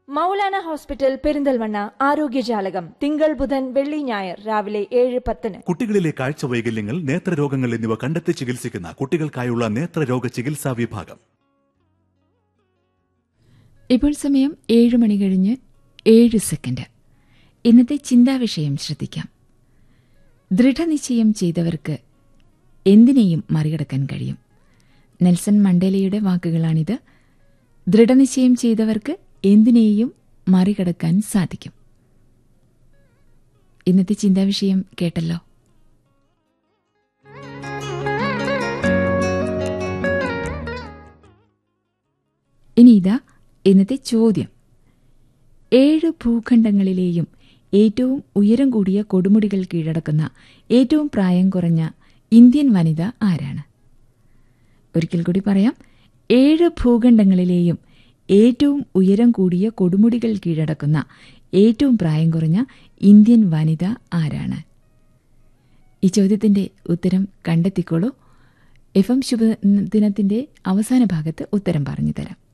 Maulana hospital Perinthalmanna ആരോഗ്യജാലകം തിങ്കൾ ബുധൻ വെള്ളി ഞായർ രാവിലെ ഏഴ് പത്തിന് കുട്ടികളിലെ കാഴ്ച വൈകല്യങ്ങൾ നേത്രരോഗങ്ങൾ എന്നിവ കണ്ടെത്തി ചികിത്സിക്കുന്ന കുട്ടികൾക്കായുള്ള നേത്രരോഗ ചികിത്സാ വിഭാഗം ഇപ്പോൾ സമയം ഏഴ് മണി കഴിഞ്ഞ് ഏഴ് സെക്കൻഡ് ഇന്നത്തെ ചിന്താവിഷയം ശ്രദ്ധിക്കാം ദൃഢനിശ്ചയം ചെയ്തവർക്ക് എന്തിനേയും മറികടക്കാൻ കഴിയും നെൽസൺ മണ്ടേലയുടെ വാക്കുകളാണിത് ദൃഢനിശ്ചയം ചെയ്തവർക്ക് എന്തിനേയും മറികടക്കാൻ സാധിക്കും ഇന്നത്തെ ചിന്താവിഷയം കേട്ടല്ലോ ഇനി ഇതാ ഇന്നത്തെ ചോദ്യം ഏഴ് ഭൂഖണ്ഡങ്ങളിലെയും ഏറ്റവും ഉയരം കൂടിയ കൊടുമുടികൾ കീഴടക്കുന്ന ഏറ്റവും പ്രായം കുറഞ്ഞ ഇന്ത്യൻ വനിത ആരാണ് ഒരിക്കൽ കൂടി പറയാം ഏഴ് ഭൂഖണ്ഡങ്ങളിലെയും ഏറ്റവും ഉയരം കൂടിയ കൊടുമുടികൾ കീഴടക്കുന്ന ഏറ്റവും പ്രായം കുറഞ്ഞ ഇന്ത്യൻ വനിത ആരാണ് ഈ ചോദ്യത്തിന്റെ ഉത്തരം കണ്ടെത്തിക്കോളൂ എഫ് എം ശുഭദിനത്തിന്റെ അവസാന ഭാഗത്ത് ഉത്തരം പറഞ്ഞു തരാം